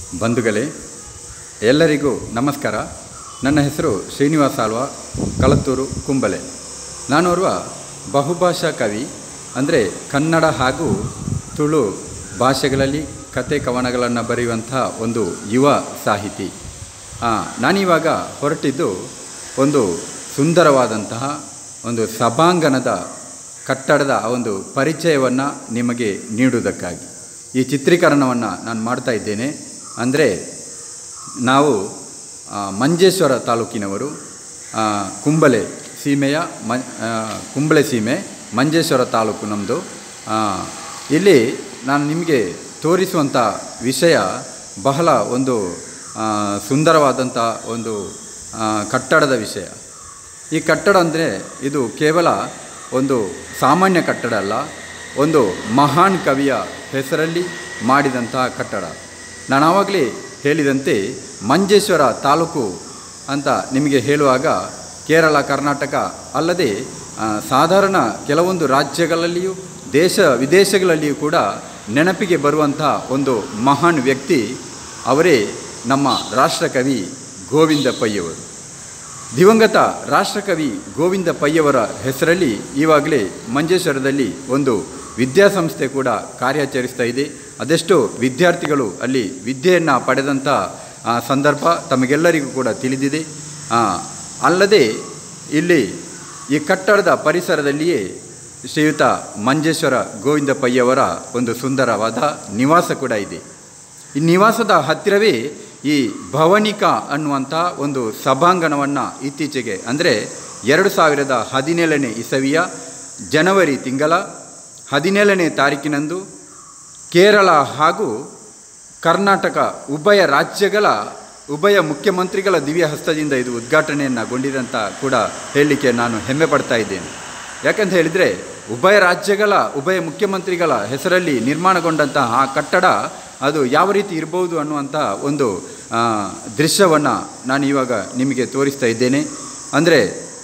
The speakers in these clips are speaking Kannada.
ಬಂಧುಗಳೇ ಎಲ್ಲರಿಗೂ ನಮಸ್ಕಾರ ನನ್ನ ಹೆಸರು ಶ್ರೀನಿವಾಸ ಆಳ್ವ ಕಳತ್ತೂರು ಕುಂಬಲೆ ನಾನೋರ್ವ ಬಹುಭಾಷಾ ಕವಿ ಅಂದರೆ ಕನ್ನಡ ಹಾಗೂ ತುಳು ಭಾಷೆಗಳಲ್ಲಿ ಕತೆ ಕವನಗಳನ್ನು ಬರೆಯುವಂಥ ಒಂದು ಯುವ ಸಾಹಿತಿ ಆ, ನಾನಿವಾಗ ಹೊರಟಿದ್ದು ಒಂದು ಸುಂದರವಾದಂತಹ ಒಂದು ಸಭಾಂಗಣದ ಕಟ್ಟಡದ ಆ ಒಂದು ಪರಿಚಯವನ್ನು ನಿಮಗೆ ನೀಡುವುದಕ್ಕಾಗಿ ಈ ಚಿತ್ರೀಕರಣವನ್ನು ನಾನು ಮಾಡ್ತಾ ಇದ್ದೇನೆ ಅಂದರೆ ನಾವು ಆ, ಮಂಜೇಶ್ವರ ತಾಲೂಕಿನವರು ಆ, ಕುಂಬಳೆ ಸೀಮೆಯ ಮ ಆ, ಕುಂಬಳೆ ಸೀಮೆ ಮಂಜೇಶ್ವರ ತಾಲೂಕು ನಮ್ಮದು ಇಲ್ಲಿ ನಾನು ನಿಮಗೆ ತೋರಿಸುವಂಥ ವಿಷಯ ಬಹಳ ಒಂದು ಆ, ಸುಂದರವಾದಂಥ ಒಂದು ಆ, ಕಟ್ಟಡದ ವಿಷಯ ಈ ಕಟ್ಟಡ ಅಂದರೆ ಇದು ಕೇವಲ ಒಂದು ಸಾಮಾನ್ಯ ಕಟ್ಟಡ ಅಲ್ಲ ಒಂದು ಮಹಾನ್ ಕವಿಯ ಹೆಸರಲ್ಲಿ ಮಾಡಿದಂತಹ ಕಟ್ಟಡ ನಾನು ಆವಾಗಲೇ ಹೇಳಿದಂತೆ ಮಂಜೇಶ್ವರ ತಾಲೂಕು ಅಂತ ನಿಮಗೆ ಹೇಳುವಾಗ ಕೇರಳ ಕರ್ನಾಟಕ ಅಲ್ಲದೆ ಆ, ಸಾಧಾರಣ ಕೆಲವೊಂದು ರಾಜ್ಯಗಳಲ್ಲಿಯೂ ದೇಶ ವಿದೇಶಗಳಲ್ಲಿಯೂ ಕೂಡ ನೆನಪಿಗೆ ಬರುವಂಥ ಒಂದು ಮಹಾನ್ ವ್ಯಕ್ತಿ ಅವರೇ ನಮ್ಮ ರಾಷ್ಟ್ರಕವಿ ಗೋವಿಂದ ಪೈಯವರು ದಿವಂಗತ ರಾಷ್ಟ್ರಕವಿ ಗೋವಿಂದ ಪೈಯವರ ಹೆಸರಲ್ಲಿ ಈವಾಗಲೇ ಮಂಜೇಶ್ವರದಲ್ಲಿ ಒಂದು ವಿದ್ಯಾಸಂಸ್ಥೆ ಕೂಡ ಕಾರ್ಯಾಚರಿಸ್ತಾ ಇದೆ ಅದೆಷ್ಟೋ ವಿದ್ಯಾರ್ಥಿಗಳು ಅಲ್ಲಿ ವಿದ್ಯೆಯನ್ನು ಪಡೆದಂಥ ಆ, ಸಂದರ್ಭ ತಮಗೆಲ್ಲರಿಗೂ ಕೂಡ ತಿಳಿದಿದೆ ಆ, ಅಲ್ಲದೆ ಇಲ್ಲಿ ಈ ಕಟ್ಟಡದ ಪರಿಸರದಲ್ಲಿಯೇ ಶ್ರೀಯುತ ಮಂಜೇಶ್ವರ ಗೋವಿಂದ ಪೈಯವರ ಒಂದು ಸುಂದರವಾದ ನಿವಾಸ ಕೂಡ ಇದೆ ಈ ನಿವಾಸದ ಹತ್ತಿರವೇ ಈ ಭವನಿಕಾ ಅನ್ನುವಂಥ ಒಂದು ಸಭಾಂಗಣವನ್ನು ಇತ್ತೀಚೆಗೆ ಅಂದರೆ ಎರಡು ಸಾವಿರದ ಹದಿನೇಳನೇ ಇಸವಿಯ ಜನವರಿ ತಿಂಗಳ ಹದಿನೇಳನೇ ತಾರೀಕಿನಂದು ಕೇರಳ ಹಾಗೂ ಕರ್ನಾಟಕ ಉಭಯ ರಾಜ್ಯಗಳ ಉಭಯ ಮುಖ್ಯಮಂತ್ರಿಗಳ ದಿವ್ಯ ಹಸ್ತದಿಂದ ಇದು ಉದ್ಘಾಟನೆಯನ್ನುಗೊಂಡಿದಂತ ಕೂಡ ಹೇಳಲಿಕ್ಕೆ ನಾನು ಹೆಮ್ಮೆ ಪಡ್ತಾ ಇದ್ದೇನೆ ಯಾಕಂತ ಹೇಳಿದರೆ ಉಭಯ ರಾಜ್ಯಗಳ ಉಭಯ ಮುಖ್ಯಮಂತ್ರಿಗಳ ಹೆಸರಲ್ಲಿ ನಿರ್ಮಾಣಗೊಂಡಂತಹ ಆ ಕಟ್ಟಡ ಅದು ಯಾವ ರೀತಿ ಇರ್ಬೋದು ಅನ್ನುವಂಥ ಒಂದು ದೃಶ್ಯವನ್ನು ನಾನು ಇವಾಗ ನಿಮಗೆ ತೋರಿಸ್ತಾ ಇದ್ದೇನೆ ಅಂದರೆ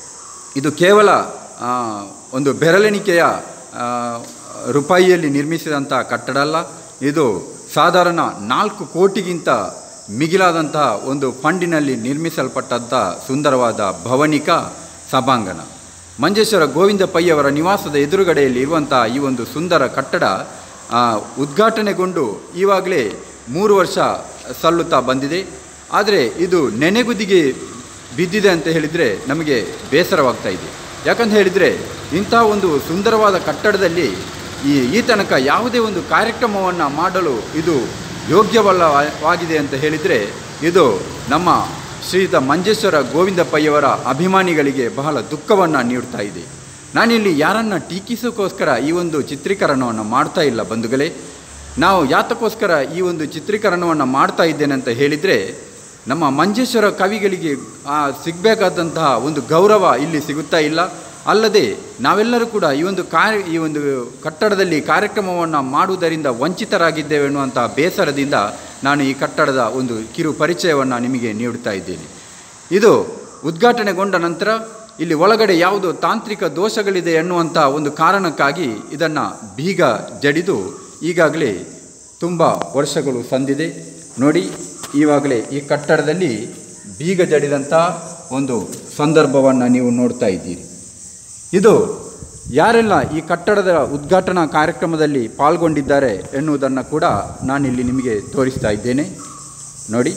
ಇದು ಕೇವಲ ಆ, ಒಂದು ಬೆರಳೆಣಿಕೆಯ ಆ, ರೂಪಾಯಿಯಲ್ಲಿ ನಿರ್ಮಿಸಿದಂಥ ಕಟ್ಟಡ ಅಲ್ಲ ಇದು ಸಾಧಾರಣ ನಾಲ್ಕು ಕೋಟಿಗಿಂತ ಮಿಗಿಲಾದಂತಹ ಒಂದು ಫಂಡಿನಲ್ಲಿ ನಿರ್ಮಿಸಲ್ಪಟ್ಟಂಥ ಸುಂದರವಾದ ಭವನಿಕ ಸಭಾಂಗಣ ಮಂಜೇಶ್ವರ ಗೋವಿಂದ ಪೈಯವರ ನಿವಾಸದ ಎದುರುಗಡೆಯಲ್ಲಿ ಇರುವಂಥ ಈ ಒಂದು ಸುಂದರ ಕಟ್ಟಡ ಆ, ಉದ್ಘಾಟನೆಗೊಂಡು ಈವಾಗಲೇ ಮೂರು ವರ್ಷ ಸಲ್ಲುತ್ತಾ ಬಂದಿದೆ ಆದರೆ ಇದು ನೆನೆಗುದಿಗೆ ಬಿದ್ದಿದೆ ಅಂತ ಹೇಳಿದರೆ ನಮಗೆ ಬೇಸರವಾಗ್ತಾ ಇದೆ ಯಾಕಂತ ಹೇಳಿದರೆ ಇಂಥ ಒಂದು ಸುಂದರವಾದ ಕಟ್ಟಡದಲ್ಲಿ ಈ ಈ ತನಕ ಯಾವುದೇ ಒಂದು ಕಾರ್ಯಕ್ರಮವನ್ನು ಮಾಡಲು ಇದು ಯೋಗ್ಯವಲ್ಲವಾಗಿದೆ ಅಂತ ಹೇಳಿದರೆ ಇದು ನಮ್ಮ ಶ್ರೀಯುತ ಮಂಜೇಶ್ವರ ಗೋವಿಂದ ಪೈಯವರ ಅಭಿಮಾನಿಗಳಿಗೆ ಬಹಳ ದುಃಖವನ್ನು ನೀಡ್ತಾ ಇದೆ ನಾನಿಲ್ಲಿ ಯಾರನ್ನು ಟೀಕಿಸೋಕ್ಕೋಸ್ಕರ ಈ ಒಂದು ಚಿತ್ರೀಕರಣವನ್ನು ಮಾಡ್ತಾ ಇಲ್ಲ ಬಂಧುಗಳೇ ನಾವು ಯಾತಕ್ಕೋಸ್ಕರ ಈ ಒಂದು ಚಿತ್ರೀಕರಣವನ್ನು ಮಾಡ್ತಾ ಇದ್ದೇನೆ ಅಂತ ಹೇಳಿದರೆ ನಮ್ಮ ಮಂಜೇಶ್ವರ ಕವಿಗಳಿಗೆ ಆ, ಸಿಗಬೇಕಾದಂತಹ ಒಂದು ಗೌರವ ಇಲ್ಲಿ ಸಿಗುತ್ತಾ ಇಲ್ಲ ಅಲ್ಲದೆ ನಾವೆಲ್ಲರೂ ಕೂಡ ಈ ಒಂದು ಕಾರ್ಯ ಈ ಒಂದು ಕಟ್ಟಡದಲ್ಲಿ ಕಾರ್ಯಕ್ರಮವನ್ನು ಮಾಡುವುದರಿಂದ ವಂಚಿತರಾಗಿದ್ದೇವೆ ಎನ್ನುವಂಥ ಬೇಸರದಿಂದ ನಾನು ಈ ಕಟ್ಟಡದ ಒಂದು ಕಿರು ಪರಿಚಯವನ್ನು ನಿಮಗೆ ನೀಡುತ್ತಾ ಇದ್ದೇನೆ ಇದು ಉದ್ಘಾಟನೆಗೊಂಡ ನಂತರ ಇಲ್ಲಿ ಒಳಗಡೆ ಯಾವುದೋ ತಾಂತ್ರಿಕ ದೋಷಗಳಿದೆ ಎನ್ನುವಂಥ ಒಂದು ಕಾರಣಕ್ಕಾಗಿ ಇದನ್ನು ಬೀಗ ಜಡಿದು ಈಗಾಗಲೇ ತುಂಬ ವರ್ಷಗಳು ಸಂದಿದೆ ನೋಡಿ ಈವಾಗಲೇ ಈ ಕಟ್ಟಡದಲ್ಲಿ ಬೀಗ ಜಡಿದಂಥ ಒಂದು ಸಂದರ್ಭವನ್ನು ನೀವು ನೋಡ್ತಾ ಇದ್ದೀರಿ ಇದು ಯಾರೆಲ್ಲ ಈ ಕಟ್ಟಡದ ಉದ್ಘಾಟನಾ ಕಾರ್ಯಕ್ರಮದಲ್ಲಿ ಪಾಲ್ಗೊಂಡಿದ್ದಾರೆ ಎನ್ನುವುದನ್ನು ಕೂಡ ನಾನಿಲ್ಲಿ ನಿಮಗೆ ತೋರಿಸ್ತಾ ಇದ್ದೇನೆ ನೋಡಿ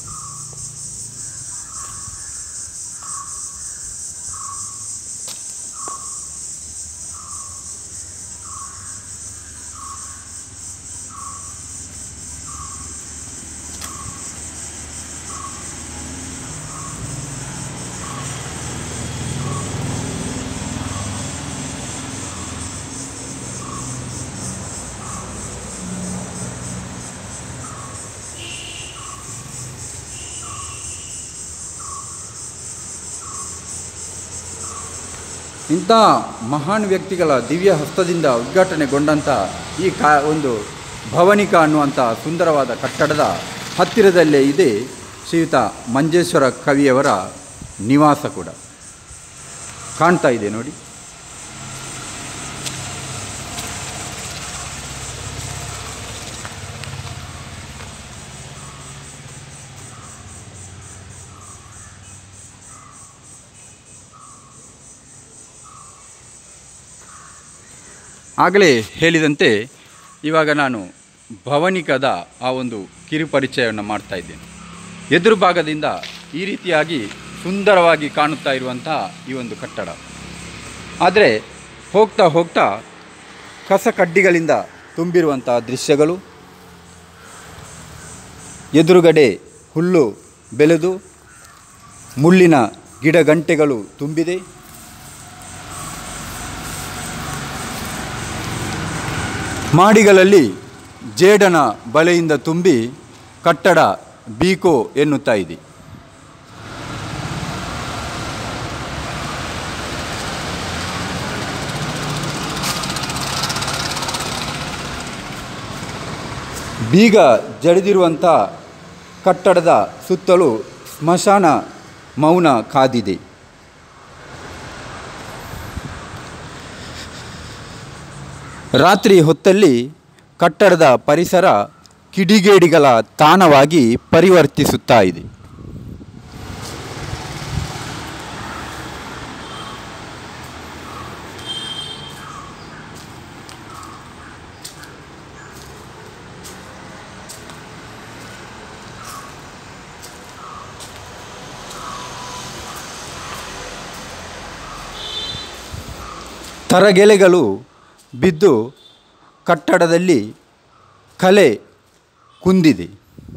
ಇಂಥ ಮಹಾನ್ ವ್ಯಕ್ತಿಗಳ ದಿವ್ಯ ಹಸ್ತದಿಂದ ಉದ್ಘಾಟನೆಗೊಂಡಂಥ ಈ ಕಾ ಒಂದು ಭವನಿಕ ಅನ್ನುವಂಥ ಸುಂದರವಾದ ಕಟ್ಟಡದ ಹತ್ತಿರದಲ್ಲೇ ಇದೆ ಶ್ರೀಯುತ ಮಂಜೇಶ್ವರ ಕವಿಯವರ ನಿವಾಸ ಕೂಡ ಕಾಣ್ತಾ ಇದೆ ನೋಡಿ ಆಗಲೇ ಹೇಳಿದಂತೆ ಇವಾಗ ನಾನು ಭವನಿಕದ ಆ ಒಂದು ಕಿರುಪರಿಚಯವನ್ನು ಮಾಡ್ತಾ ಇದ್ದೇನೆ ಎದುರು ಭಾಗದಿಂದ ಈ ರೀತಿಯಾಗಿ ಸುಂದರವಾಗಿ ಕಾಣುತ್ತಾ ಇರುವಂತಹ ಈ ಒಂದು ಕಟ್ಟಡ ಆದರೆ ಹೋಗ್ತಾ ಹೋಗ್ತಾ ಕಸ ಕಡ್ಡಿಗಳಿಂದ ತುಂಬಿರುವಂತಹ ದೃಶ್ಯಗಳು ಎದುರುಗಡೆ ಹುಲ್ಲು ಬೆಳೆದು ಮುಳ್ಳಿನ ಗಿಡಗಂಟೆಗಳು ತುಂಬಿದೆ ಮಾಡಿಗಳಲ್ಲಿ ಜೇಡನ ಬಲೆಯಿಂದ ತುಂಬಿ ಕಟ್ಟಡ ಬೀಕೋ ಎನ್ನುತ್ತಾ ಇದೆ ಬೀಗ ಜಡಿದಿರುವಂಥ ಕಟ್ಟಡದ ಸುತ್ತಲೂ ಸ್ಮಶಾನ ಮೌನ ಕಾದಿದೆ ರಾತ್ರಿ ಹೊತ್ತಲ್ಲಿ ಕಟ್ಟಡದ ಪರಿಸರ ಕಿಡಿಗೇಡಿಗಳ ತಾಣವಾಗಿ ಪರಿವರ್ತಿಸುತ್ತಾ ಇದೆ ತರಗೆಲೆಗಳು ಬಿದ್ದು ಕಟ್ಟಡದಲ್ಲಿ ಕಲೆ ಕುಂದಿದೆ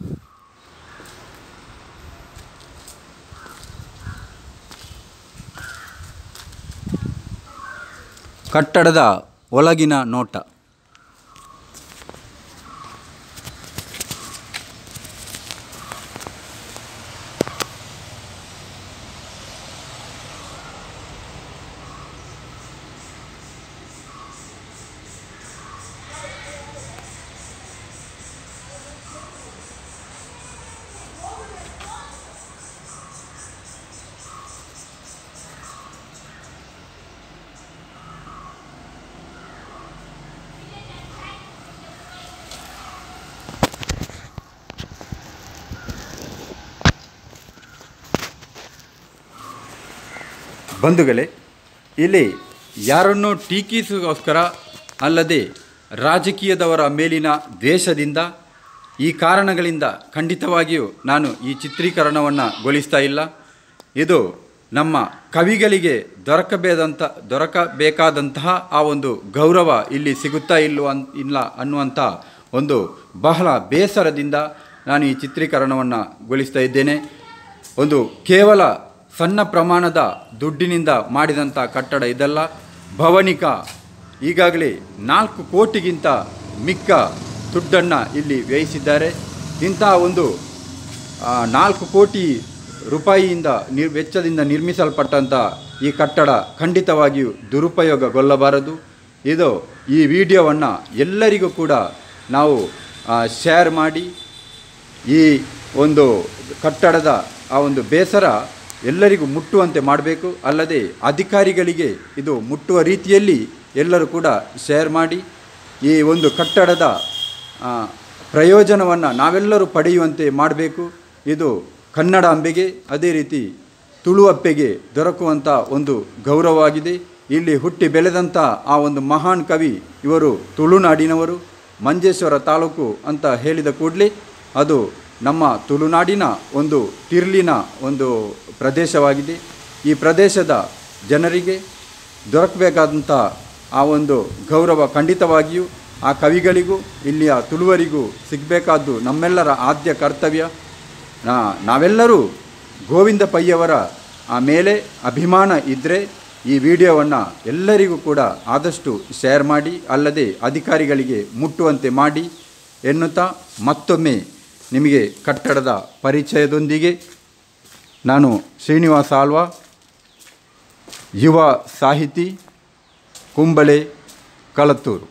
ಕಟ್ಟಡದ ಒಳಗಿನ ನೋಟ ಬಂಧುಗಳೇ ಇಲ್ಲಿ ಯಾರನ್ನೋ ಟೀಕಿಸೋಸ್ಕರ ಅಲ್ಲದೆ ರಾಜಕೀಯದವರ ಮೇಲಿನ ದ್ವೇಷದಿಂದ ಈ ಕಾರಣಗಳಿಂದ ಖಂಡಿತವಾಗಿಯೂ ನಾನು ಈ ಚಿತ್ರೀಕರಣವನ್ನು ಗೊಳಿಸ್ತಾ ಇಲ್ಲ ಇದು ನಮ್ಮ ಕವಿಗಳಿಗೆ ದೊರಕಬೇದಂಥ ದೊರಕಬೇಕಾದಂತಹ ಆ ಒಂದು ಗೌರವ ಇಲ್ಲಿ ಸಿಗುತ್ತಾ ಇಲ್ಲವ ಇಲ್ಲ ಅನ್ನುವಂಥ ಒಂದು ಬಹಳ ಬೇಸರದಿಂದ ನಾನು ಈ ಚಿತ್ರೀಕರಣವನ್ನು ಗೊಳಿಸ್ತಾ ಇದ್ದೇನೆ ಒಂದು ಕೇವಲ ಸಣ್ಣ ಪ್ರಮಾಣದ ದುಡ್ಡಿನಿಂದ ಮಾಡಿದಂಥ ಕಟ್ಟಡ ಇದಲ್ಲ ಭವನಿಕ ಈಗಾಗಲೇ ನಾಲ್ಕು ಕೋಟಿಗಿಂತ ಮಿಕ್ಕ ದುಡ್ಡನ್ನು ಇಲ್ಲಿ ವ್ಯಯಿಸಿದ್ದಾರೆ ಇಂತಹ ಒಂದು ಆ, ನಾಲ್ಕು ಕೋಟಿ ರೂಪಾಯಿಯಿಂದ ನಿರ್ ವೆಚ್ಚದಿಂದ ನಿರ್ಮಿಸಲ್ಪಟ್ಟಂಥ ಈ ಕಟ್ಟಡ ಖಂಡಿತವಾಗಿಯೂ ದುರುಪಯೋಗಗೊಳ್ಳಬಾರದು ಇದು ಈ ವಿಡಿಯೋವನ್ನು ಎಲ್ಲರಿಗೂ ಕೂಡ ನಾವು ಶೇರ್ ಮಾಡಿ ಈ ಒಂದು ಕಟ್ಟಡದ ಆ ಒಂದು ಬೇಸರ ಎಲ್ಲರಿಗೂ ಮುಟ್ಟುವಂತೆ ಮಾಡಬೇಕು ಅಲ್ಲದೆ ಅಧಿಕಾರಿಗಳಿಗೆ ಇದು ಮುಟ್ಟುವ ರೀತಿಯಲ್ಲಿ ಎಲ್ಲರೂ ಕೂಡ ಶೇರ್ ಮಾಡಿ ಈ ಒಂದು ಕಟ್ಟಡದ ಆ, ಪ್ರಯೋಜನವನ್ನು ನಾವೆಲ್ಲರೂ ಪಡೆಯುವಂತೆ ಮಾಡಬೇಕು ಇದು ಕನ್ನಡಾಂಬೆಗೆ ಅದೇ ರೀತಿ ತುಳುವಪ್ಪೆಗೆ ದೊರಕುವಂಥ ಒಂದು ಗೌರವವಾಗಿದೆ ಇಲ್ಲಿ ಹುಟ್ಟಿ ಬೆಳೆದಂಥ ಆ ಒಂದು ಮಹಾನ್ ಕವಿ ಇವರು ತುಳುನಾಡಿನವರು ಮಂಜೇಶ್ವರ ತಾಲೂಕು ಅಂತ ಹೇಳಿದ ಕೂಡಲೇ ಅದು ನಮ್ಮ ತುಳುನಾಡಿನ ಒಂದು ತಿರ್ಲಿನ ಒಂದು ಪ್ರದೇಶವಾಗಿದೆ ಈ ಪ್ರದೇಶದ ಜನರಿಗೆ ದೊರಕಬೇಕಾದಂಥ ಆ ಒಂದು ಗೌರವ ಖಂಡಿತವಾಗಿಯೂ ಆ ಕವಿಗಳಿಗೂ ಇಲ್ಲಿಯ ತುಳುವರಿಗೂ ಸಿಗಬೇಕಾದ್ದು ನಮ್ಮೆಲ್ಲರ ಆದ್ಯ ಕರ್ತವ್ಯ ನಾ- ನಾವೆಲ್ಲರೂ ಗೋವಿಂದ ಪೈಯವರ ಆ ಮೇಲೆ ಅಭಿಮಾನ ಇದ್ದರೆ ಈ ವಿಡಿಯೋವನ್ನು ಎಲ್ಲರಿಗೂ ಕೂಡ ಆದಷ್ಟು ಶೇರ್ ಮಾಡಿ ಅಲ್ಲದೆ ಅಧಿಕಾರಿಗಳಿಗೆ ಮುಟ್ಟುವಂತೆ ಮಾಡಿ ಎನ್ನುತ್ತಾ ಮತ್ತೊಮ್ಮೆ ನಿಮಗೆ ಕಟ್ಟಡದ ಪರಿಚಯದೊಂದಿಗೆ ನಾನು ಶ್ರೀನಿವಾಸ ಆಳ್ವ ಯುವ ಸಾಹಿತಿ ಕುಂಬಳೆ ಕಳತ್ತೂರು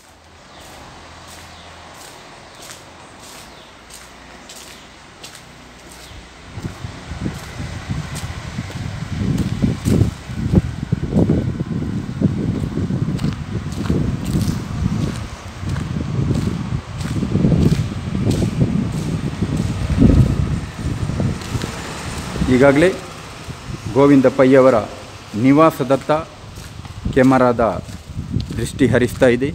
ಈಗಾಗಲೇ ಗೋವಿಂದ ಪೈಯವರ ನಿವಾಸದತ್ತ ಕೆಮರಾದ ದೃಷ್ಟಿ ಹರಿಸ್ತಾ ಇದೆ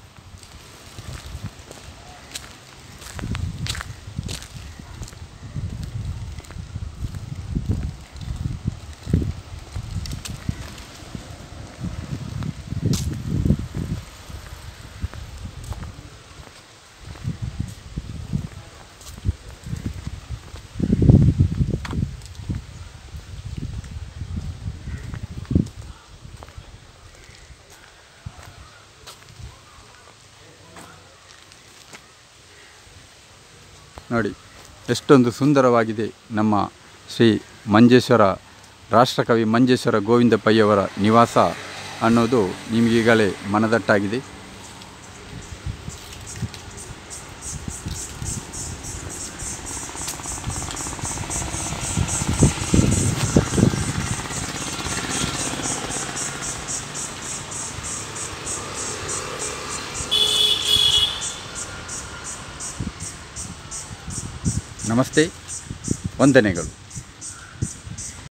ನೋಡಿ ಎಷ್ಟೊಂದು ಸುಂದರವಾಗಿದೆ ನಮ್ಮ ಶ್ರೀ ಮಂಜೇಶ್ವರ ರಾಷ್ಟ್ರಕವಿ ಮಂಜೇಶ್ವರ ಗೋವಿಂದ ಪೈಯವರ ನಿವಾಸ ಅನ್ನೋದು ನಿಮಗೀಗಲೇ ಮನದಟ್ಟಾಗಿದೆ ನಮಸ್ತೆ ವಂದನೆಗಳು